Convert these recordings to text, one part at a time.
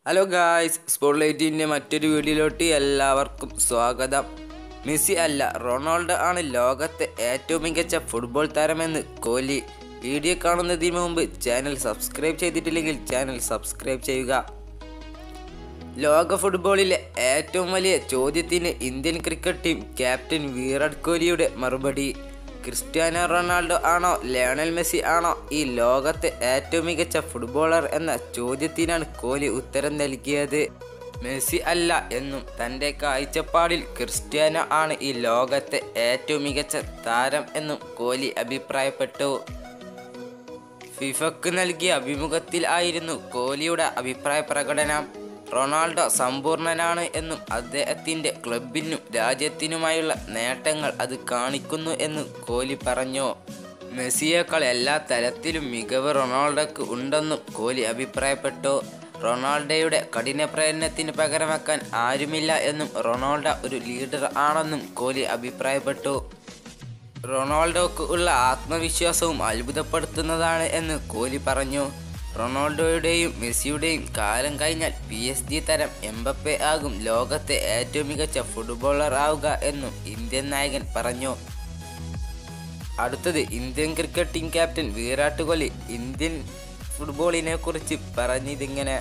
hello guys സ്പോട്ട്ലൈറ്റിൻ്റെ മറ്റൊരു വീഡിയോയിലോട്ട് എല്ലാവർക്കും സ്വാഗതം മെസ്സി അല്ല റൊണാൾഡോ ആണ് ലോകത്തെ ഏറ്റവും മികച്ച ഫുട്ബോൾ താരമെന്ന് കോഹ്ലി വീഡിയോ കാണുന്നതിന് മുമ്പ് ചാനൽ സബ്സ്ക്രൈബ് ചെയ്തിട്ടില്ലെങ്കിൽ ചാനൽ സബ്സ്ക്രൈബ് ചെയ്യുക ലോക ഫുട്ബോളിലെ ഏറ്റവും വലിയ ചോദ്യത്തിന് Indian cricket team captain Virat കോഹ്ലിയുടെ മറുപടി ക്രിസ്ത്യാനോ റൊണാൾഡോ ആണോ ലയണൽ മെസ്സി ആണോ ഈ ലോകത്തെ ഏറ്റവും മികച്ച ഫുട്ബോളർ എന്ന ചോദ്യത്തിനാണ് കോഹ്ലി ഉത്തരം നൽകിയത് മെസ്സി അല്ല എന്നും തൻ്റെ കാഴ്ചപ്പാടിൽ ക്രിസ്ത്യാനോ ആണ് ഈ ലോകത്തെ ഏറ്റവും മികച്ച താരം എന്നും കോഹ്ലി അഭിപ്രായപ്പെട്ടു ഫിഫക്ക് നൽകിയ അഭിമുഖത്തിൽ ആയിരുന്നു കോഹ്ലിയുടെ അഭിപ്രായ പ്രകടനം റൊണാൾഡോ സമ്പൂർണനാണ് എന്നും അദ്ദേഹത്തിൻ്റെ ക്ലബിനും രാജ്യത്തിനുമായുള്ള നേട്ടങ്ങൾ അത് കാണിക്കുന്നു എന്നും കോഹ്ലി പറഞ്ഞു മെസ്സിയേക്കാൾ എല്ലാ തലത്തിലും മികവ് റൊണാൾഡോക്ക് ഉണ്ടെന്നും കോഹ്ലി അഭിപ്രായപ്പെട്ടു റൊണാൾഡോയുടെ കഠിന പ്രയത്നത്തിന് പകരം വെക്കാൻ ആരുമില്ല എന്നും റൊണാൾഡോ ഒരു ലീഡർ ആണെന്നും കോഹ്ലി അഭിപ്രായപ്പെട്ടു റൊണാൾഡോക്ക് ഉള്ള ആത്മവിശ്വാസവും അത്ഭുതപ്പെടുത്തുന്നതാണ് എന്ന് കോഹ്ലി പറഞ്ഞു റൊണാൾഡോയുടെയും മെസ്സിയുടെയും കാലം കഴിഞ്ഞാൽ പി എസ് ജി തരം എംബപ്പെ ആകും ലോകത്തെ ഏറ്റവും മികച്ച ഫുട്ബോളർ ആവുക എന്നും ഇന്ത്യൻ നായകൻ പറഞ്ഞു അടുത്തത് Indian cricket team captain Virat Kohli Indian ഫുട്ബോളിനെ കുറിച്ച് പറഞ്ഞതിങ്ങനെ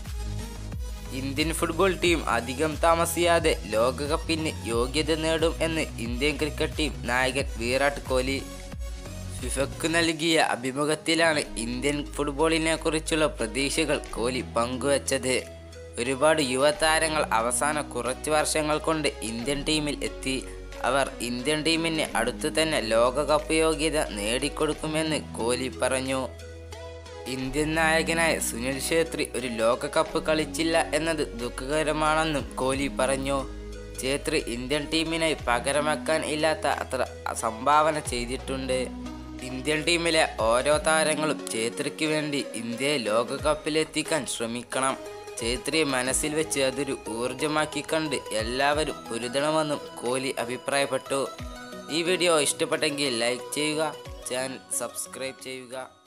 ഇന്ത്യൻ ഫുട്ബോൾ ടീം അധികം താമസിയാതെ ലോകകപ്പിന് യോഗ്യത നേടും എന്ന് ഇന്ത്യൻ ക്രിക്കറ്റ് ടീം നായകൻ വിരാട് കോഹ്ലി ഫിഫക്ക് നൽകിയ അഭിമുഖത്തിലാണ് ഇന്ത്യൻ ഫുട്ബോളിനെ കുറിച്ചുള്ള പ്രതീക്ഷകൾ കോഹ്ലി പങ്കുവച്ചത് ഒരുപാട് യുവതാരങ്ങൾ അവസാന കുറച്ച് വർഷങ്ങൾ കൊണ്ട് ഇന്ത്യൻ ടീമിൽ എത്തി അവർ ഇന്ത്യൻ ടീമിന് അടുത്തു തന്നെ ലോകകപ്പ് യോഗ്യത നേടിക്കൊടുക്കുമെന്ന് കോഹ്ലി പറഞ്ഞു ഇന്ത്യൻ നായകനായ സുനിൽ ഛേത്രി ഒരു ലോകകപ്പ് കളിച്ചില്ല എന്നത് ദുഃഖകരമാണെന്നും കോഹ്ലി പറഞ്ഞു ഛേത്രി ഇന്ത്യൻ ടീമിനായി പകരം വെക്കാൻ ഇല്ലാത്ത അത്ര സംഭാവന ചെയ്തിട്ടുണ്ട് ഇന്ത്യൻ ടീമിലെ ഓരോ താരങ്ങളും ഛേത്രിക്ക് വേണ്ടി ഇന്ത്യയെ ലോകകപ്പിലെത്തിക്കാൻ ശ്രമിക്കണം ഛേത്രിയെ മനസ്സിൽ വെച്ച് അതൊരു ഊർജമാക്കി കണ്ട് എല്ലാവരും പൊരുതണമെന്നും കോഹ്ലി അഭിപ്രായപ്പെട്ടു ഈ വീഡിയോ ഇഷ്ടപ്പെട്ടെങ്കിൽ ലൈക്ക് ചെയ്യുക ചാനൽ സബ്സ്ക്രൈബ് ചെയ്യുക